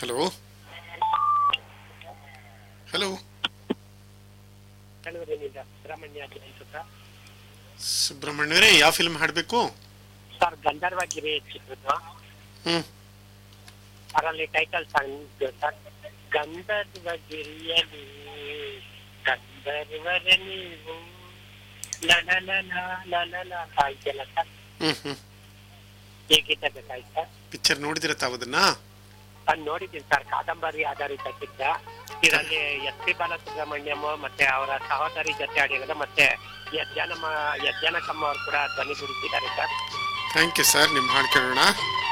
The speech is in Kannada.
ಹಲೋ ಹಲೋ ಬೆಂಗಳೂರಿನಿಂದ ಸುಬ್ರಹ್ಮಣ್ಯ ಜಯಿಸುತ್ತ ಸುಬ್ರಹ್ಮಣ್ಯವರೇ ಯಾವ ಫಿಲ್ಮ್ ಹಾಡಬೇಕು ಸರ್ ಗಂಧರ್ವಗಿರಿ ಚಿತ್ರದ್ದು ಹ್ಮ್ ಅದರಲ್ಲಿ ಟೈಟಲ್ ಸಾಂಗ್ ಸರ್ ಗಂಧರ್ವಗಿರಿಯಲ್ಲಿ ಗಂಧರ್ವರ ನೀವು ಲಲಲಲ ಸಾಹಿತ್ಯಲ್ಲ ಸರ್ ಹ್ಮ್ ಹ್ಮ್ ಈ ಗೀತೆ ಬೇಕಾಯ್ತು ಸರ್ ಪಿಕ್ಚರ್ ನೋಡಿದಿರ ತಾವು ಅದನ್ನ ನಾನು ನೋಡಿದ್ದೀನಿ ಸರ್ ಕಾದಂಬರಿ ಆಧಾರಿತ ಚಿತ್ರ ಇದರಲ್ಲಿ ಎಸ್ ಪಿ ಬಾಲಸುಬ್ರಹ್ಮಣ್ಯಂ ಮತ್ತೆ ಅವರ ಸಹೋದರಿ ಜೊತೆ ಆಡಿರೋದು ಮತ್ತೆ ಯಜ್ಞಾನಮ್ಮ ಯಜ್ಞಾನಕಮ್ಮ ಅವರು ಕೂಡ ಧ್ವನಿಗೂಡಿಸಿದ್ದಾರೆ ಸರ್ ಥ್ಯಾಂಕ್ ಯು ಸರ್ ನಿಮ್ಮ ಹಾಡು ಕೇಳೋಣ